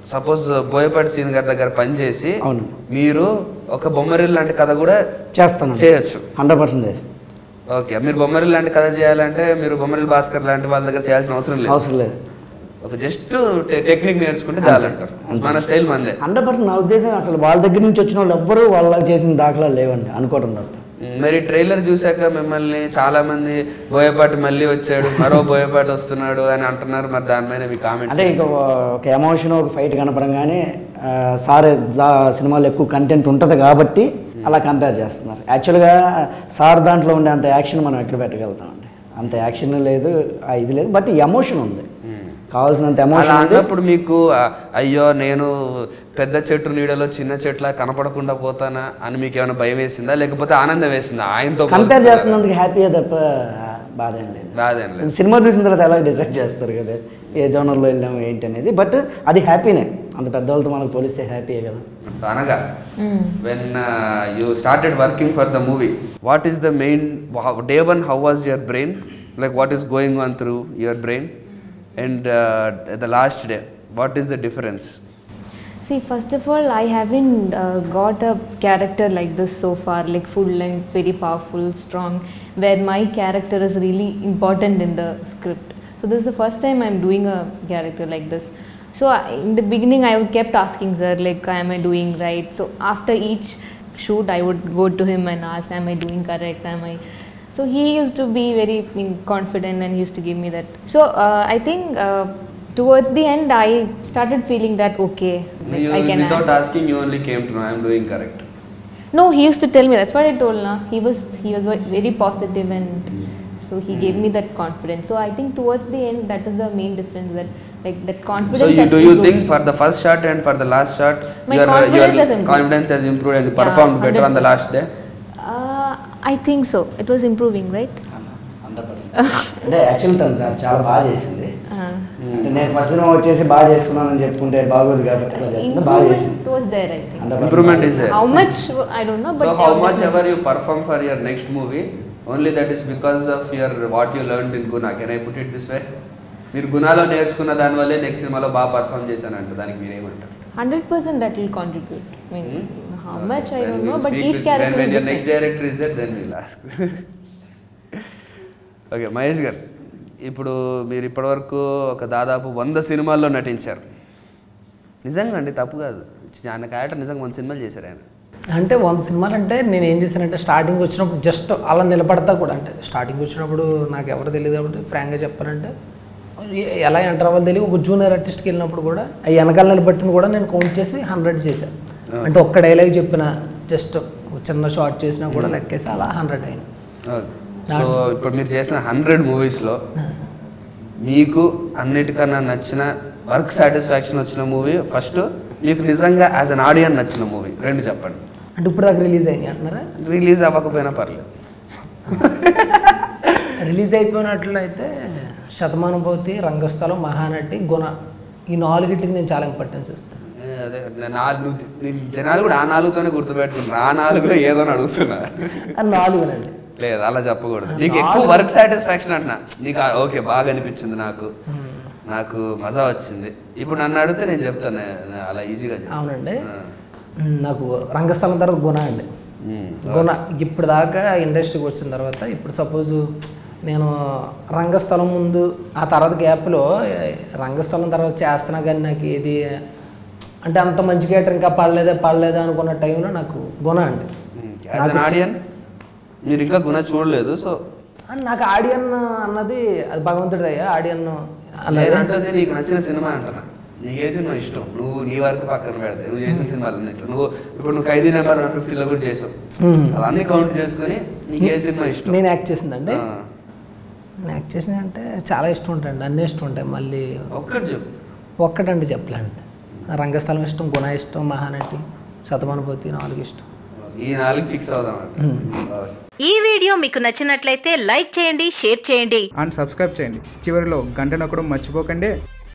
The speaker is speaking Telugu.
సపోజ్ బోయపాటి సీన్ గారి దగ్గర పనిచేసి అవును. మీరు ఒక బొమ్మరిల్ లాంటి కథ కూడా చేస్తాను చేయొచ్చు హండ్రెడ్ పర్సెంట్ చేస్తాను ఓకే మీరు బొమ్మరిల్ లాంటి కథ చేయాలంటే మీరు బొమ్మరిల్ భాస్కర్ లాంటి వాళ్ళ దగ్గర చేయాల్సిన అవసరం లేదు అవసరం లేదు ఒక జస్ట్ టెక్నిక్ నేర్చుకుంటే చాలంటారు మన స్టైల్ మందే హండ్రెడ్ పర్సెంట్ నా ఉద్దేశం అసలు వాళ్ళ దగ్గర నుంచి వచ్చిన వాళ్ళు ఎవ్వరూ వాళ్ళ చేసిన దాఖలా లేవండి అనుకోవడం తప్ప మరి ట్రైలర్ చూశాక మిమ్మల్ని చాలా మంది బోయపాటి మళ్ళీ వచ్చాడు మరో బోయపాటి వస్తున్నాడు అని అంటున్నారు మరి దాని మీద మీ కామెంట్స్ అంటే ఇక ఒక ఎమోషన్ ఒక ఫైట్ కనపడంగానే ఆ, సార్ దా సినిమాలో ఎక్కువ కంటెంట్ ఉంటుంది కాబట్టి అలా కంపేర్ చేస్తున్నారు యాక్చువల్గా సార్ దాంట్లో ఉండే అంత యాక్షన్ మనం ఎక్కడ పెట్టగలుగుతామండి అంత యాక్షన్ లేదు ఆ ఇది లేదు బట్ ఎమోషన్ ఉంది కావాల్సినంత అలా ఎమోషన్ ఉంది అన్నప్పుడు మీకు ఆ, అయ్యో నేను పెద్ద చెట్టు నీడలో చిన్న చెట్ల కనపడకుండా పోతానా అని మీకు ఏమైనా భయం వేసిందా లేకపోతే ఆనందం వేసిందా ఆయనతో కంపేర్ పోల్చుకున్నారా? చేస్తున్నందుకు హ్యాపీయే తప్ప బాధ ఏం లేదు బాధేం లేదు సినిమా చూసిన తర్వాత ఎలా డిసైడ్ చేస్తారు కదా ఏ జోనర్లో వెళ్ళాము ఏంటి అనేది బట్ అది హ్యాపీనే అంత పెద్దవాళ్ళతో మనకు పోలిస్తే హ్యాపీయే కదా అనగా when you started working for the movie what is the main day one how was your brain like what is going on through your brain and the last day what is the difference See, first of all, I haven't uh, got a character like this so far, like full length, very powerful, strong, where my character is really important in the script. So this is the first time I'm doing a character like this. So I, in the beginning, I would kept asking sir, like, am I doing right? So after each shoot, I would go to him and ask, am I doing correct? Am I? So he used to be very mm, confident and he used to give me that. So uh, I think. Uh, Towards the end, I started feeling that okay, like, You, I can act. without asking, you only came to know I'm doing correct. No, he used to tell me. That's what I told. Na. He was he was ve- very positive and so he gave me that confidence. So I think towards the end, that is the main difference. That like that confidence. So you has do you improved. think for the first shot and for the last shot, My your confidence your has improved. confidence has improved and you Yeah, performed better on the 100%. last day? Uh, I think so. It was improving, right? Hundred percent అంటే యాక్చువల్ తను చాలా- చాలా బాగా చేసింది Uh, అంటే నేను ఫస్ట్ సినిమా వచ్చేసి బాగా చేసుకున్నానని చెప్పుకుంటే బాగోదు కాబట్టి అలా చెప్తున్నా, బాగా చేసింది improvement was there, I think. 100% Improvement is there. How much I don't know, but So how yeah, much definitely. ever you perform for your next movie, only that is because of your what you learned in Guna. Can I put it this way? మీరు గుణాలో నేర్చుకున్న దాని వల్లే నెక్స్ట్ సినిమాలో బాగా పర్ఫామ్ చేశానంట దానికి మీరేమంటారు Hundred percent that will contribute. I mean, how Okay. much I Then don't we'll know, but speak each with- character when, when is your next different. director is there, then we'll ask. Okay Mahesh garu ఇప్పుడు మీరు ఇప్పటివరకు ఒక దాదాపు వంద సినిమాల్లో నటించారు నిజంగా అండి తప్పు కాదు ఆయన క్యారెక్టర్ నిజంగా వంద సినిమాలు చేశారు ఆయన అంటే వంద సినిమాలు అంటే నేను ఏం చేశానంటే స్టార్టింగ్ వచ్చినప్పుడు జస్ట్ అలా నిలబడతా కూడా అంటే స్టార్టింగ్ వచ్చినప్పుడు నాకు ఎవరు తెలియదు కాబట్టి ఫ్రాంక్గా చెప్పాలంటే ఎ- ఎలా ఎంటర్ అవ్వాలి తెలియదు ఒక జూనియర్ ఆర్టిస్ట్కి వెళ్ళినప్పుడు కూడా ఆ వెనకాల నిలబట్టింది కూడా నేను కౌంట్ చేసి హండ్రెడ్ చేశాను అంటే ఒక్క డైలాగ్ చెప్పిన జస్ట్ చిన్న షార్ట్ చేసినా కూడా లెక్కేసి అలా హండ్రెడ్ అయింది సో ఇప్పుడు మీరు చేసిన హండ్రెడ్ మూవీస్లో మీకు అన్నిటికన్నా నచ్చిన వర్క్ సాటిస్ఫాక్షన్ వచ్చిన మూవీ ఫస్ట్ మీకు నిజంగా యాజ్ అన్ ఆడియన్ నచ్చిన మూవీ రెండు చెప్పండి అంటే ఇప్పుడు దాకా రిలీజ్ అయింది అంటున్నారా రిలీజ్ అవ్వకపోయినా పర్లేదు రిలీజ్ అయిపోయినట్లయితే శతమానుభూతి రంగస్థలం మహానటి గుణ ఈ నాలుగిటికి నేను చాలా ఇంపార్టెన్స్ ఇస్తాను ఏ, అదే నా- నాలుగు నేను జనాలు కూడా ఆ నాలుగుతోనే గుర్తుపెట్టుకున్నారు ఆ నాలుగులో ఏదో అని అడుగుతున్నా అది నాలుగునండి లేదు అలా చెప్పకూడదు నీకు ఎక్కువ వర్క్ సాటిస్ఫాక్షన్ అంటున్నా నీకు ఆ- ఓకే బాగా అనిపించింది నాకు నాకు మజా వచ్చింది ఇప్పుడు నన్ను అడిగితే నేను చెప్తాను నే- నే అలా ఈజీగా చెప్తాను. అవునండి ఆ. మ్, నాకు రంగస్థలం తర్వాత గుణ అండి ఉమ్. గుణ ఇప్పుడు దాకా ఇండస్ట్రీకి వచ్చిన తర్వాత ఇప్పుడు సపోజ్ నేను రంగస్థలం ముందు ఆ తర్వాత గ్యాప్లో రంగస్థలం తర్వాత చేస్తున్నా కానీ నాకు ఏది అంటే అంత మంచి క్యాటర్ ఇంకా పడలేదా పడలేదా అనుకున్న టైంలో నాకు గుణ అండి యాజ్ అన్ ఆడియన్ మీరు ఇంకా గుణ చూడలేదు సో అండ్ నాకు ఆడియన్ అన్నది అది భగవంతుడి అయ్యా ఆడియన్ అన్నది నేనంటుంది నీకు నచ్చిన సినిమా అంటున్నా నీకు ఏ సినిమా ఇష్టం నువ్వు నీ వరకు పక్కన పెడితే నువ్వు చేసిన సినిమాలు అన్నిట్లో నువ్వు ఇప్పుడు నువ్వు ఖైదీ నెంబర్ వన్ ఫిఫ్టీలో కూడా చేసావు మ్మ్. అలా అన్ని కౌంట్ చేసుకొని నీకు ఏ సినిమా ఇష్టం నేను యాక్ట్ చేసిందండి ఆ. నేను యాక్ట్ చేసిన అంటే చాలా ఇష్టం ఉంటాయండి అన్నీ ఇష్టం ఉంటాయి మళ్ళీ ఒక్కటి చెప్పు ఒక్కటంటే చెప్పలేండి రంగస్థలం ఇష్టం గుణ ఇష్టం మహానటి శతమానుభూతి నాలుగు ఇష్టం ఈ నాలుగు ఫిక్స్ అవుదాం ఓకే. ఈ వీడియో మీకు నచ్చినట్లయితే లైక్ చేయండి షేర్ చేయండి అండ్ సబ్స్క్రైబ్ చేయండి చివరిలో గంట నొక్కడం మర్చిపోకండి